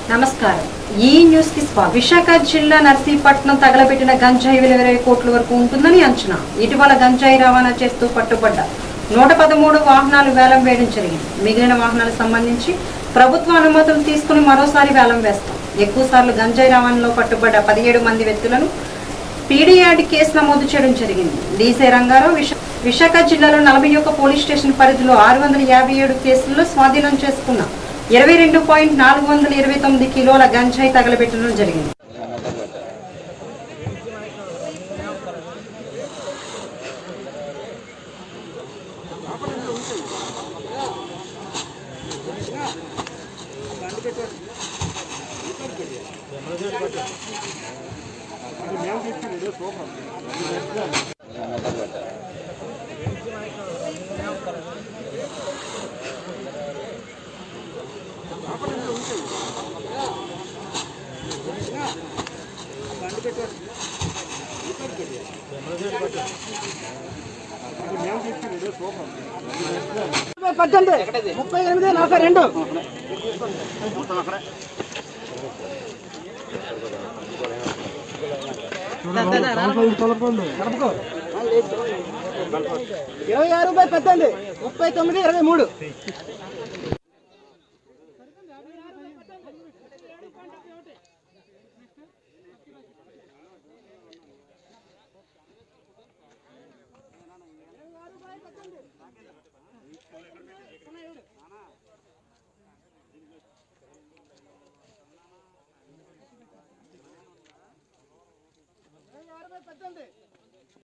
నమస్కారం ఈ న్యూస్ కి స్వాగతం విశాఖ జిల్లా నర్సీపట్నం తగలబెట్టిన గంజాయి విలువ ఇరవై కోట్ల వరకు ఉంటుందని అంచనా ఇటీవల గంజాయి రవాణా చేస్తూ పట్టుబడ్డ నూట పదమూడు వాహనాలు వేలం వేయడం జరిగింది మిగిలిన వాహనాలకు సంబంధించి ప్రభుత్వ అనుమతులు తీసుకుని మరోసారి వేలం వేస్తాం ఎక్కువ సార్లు గంజాయి రవాణాలో పట్టుబడ్డ పదిహేడు మంది వ్యక్తులను పీడీయార్డ్ కేసు నమోదు చేయడం జరిగింది డీసీ రంగారావు విశా- విశాఖ జిల్లాలో నలభై ఒక్క పోలీస్ స్టేషన్ పరిధిలో ఆరు వందల యాభై ఏడు కేసుల్లో స్వాధీనం చేసుకున్న ఇరవై రెండు పాయింట్ నాలుగు వందల ఇరవై తొమ్మిది కిలోల గంజాయి తగలబెట్టడం జరిగింది పద్దెనిమిది ముప్పై ఎనిమిది నలభై రెండు ఇరవై ఆరు బై పద్దెనిమిది ముప్పై తొమ్మిది ఇరవై మూడు ఇరవై ఆరు బై పద్దెనిమిది